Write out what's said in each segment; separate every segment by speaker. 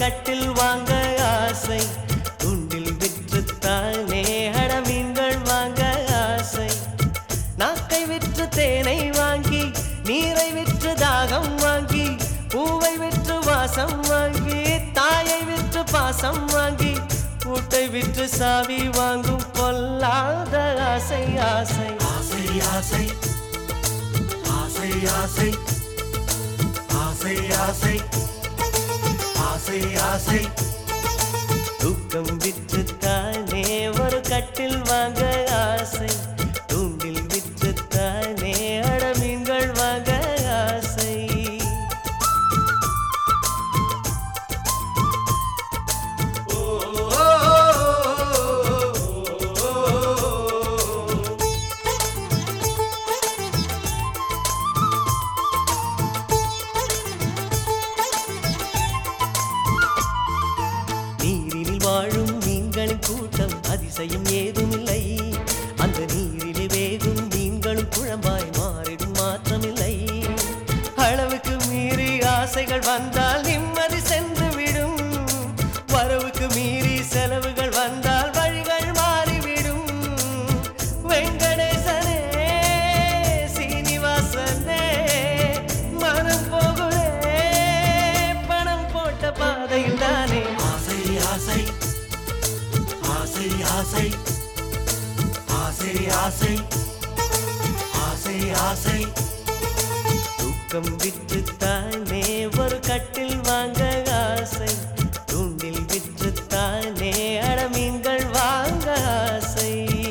Speaker 1: கட்டில் வாங்க ஆசை துண்டில் விற்றுத்தானே அட மீன்கள் வாங்க ஆசை நாக்கை விற்று தேனை வாங்கி நீரை விற்று தாகம் வாங்கி பூவை விற்று வாசம் வாங்கி தாயை விற்று பாசம் வாங்கி கூட்டை விற்று சாவி வாங்கும் பொல்லாத ஆசை ஆசை
Speaker 2: ஆசை ஆசை ஆசை ஆசை ஆசை ஆசை ஆசை ஆசை
Speaker 1: தூக்கம் விற்று தானே ஒரு கட்டில் வாங்க ஆசை தூண்டில் விற்று தானே அட மீன்கள் வாங்க ஆசை நீரில் வாழும் மீன்களின் கூட்டம் அதிசயம் ஏதுமில்லை அந்த நீரிலே வேகும் மீன்களும் குழம்பாய் மாறிடும் மாற்றமில்லை அளவுக்கு மீறி ஆசைகள் வந்தால் நிம்மதி சென்று விடும் வரவுக்கு மீறி செலவுகள் வந்தால் வழிகள் மாறிவிடும் வெங்கடேசனே சீனிவாசனே மனம் போகுதே பணம் போட்ட பாதையில் தானே
Speaker 2: ஆசை ஆசை ஆசை ஆசை ஆசை ஆசை ஆசை ஆசை
Speaker 1: தூக்கம் விற்றுத்தானே ஒரு கட்டில் வாங்க ஆசை தூண்டில் விற்றுத்தானே அட மீன்கள் வாங்க ஆசை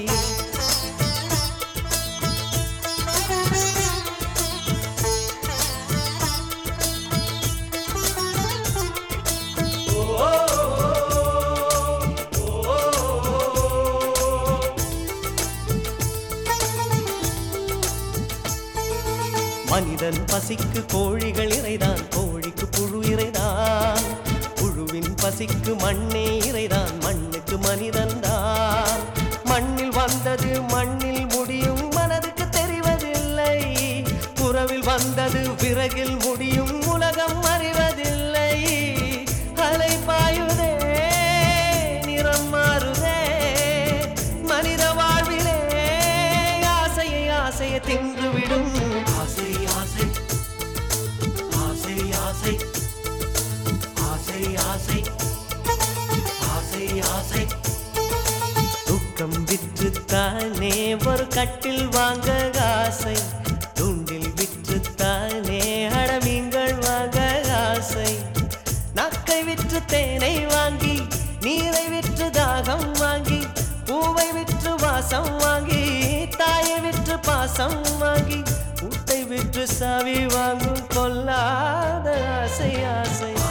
Speaker 1: மனிதன் பசிக்கு கோழிகள் இறைதான் கோழிக்கு புழு இறைதான் புழுவின் பசிக்கு மண்ணே இறைதான் மண்ணுக்கு மனிதன் தான் மண்ணில் வந்தது மண்ணில் முடியும் மனதுக்கு தெரிவதில்லை புறவில் வந்தது விறகில் முடியும் உலகம் அறிவதில்லை அலை பாயுதே நிறம் மாறுதே மனித வாழ்விலே ஆசையை ஆசையை தின்றுவிடும்
Speaker 2: ஆசை ஆசை ஆசை ஆசை ஆசை ஆசை ஆசை ஆசை
Speaker 1: துக்கம் விற்றுத்தானே ஒரு கட்டில் வாங்க ஆசை தூண்டில் விற்றுத்தானே அட மீன்கள் வாங்க ஆசை நக்கை விற்று தேனை வாங்கி நீரை விற்று தாகம் வாங்கி பூவை விற்று வாசம் வாங்கி தாயை விற்று பாசம் வாங்கி கூட்டை விற்று சாவி வாங்கும் கொல்லாத ஆசை ஆசை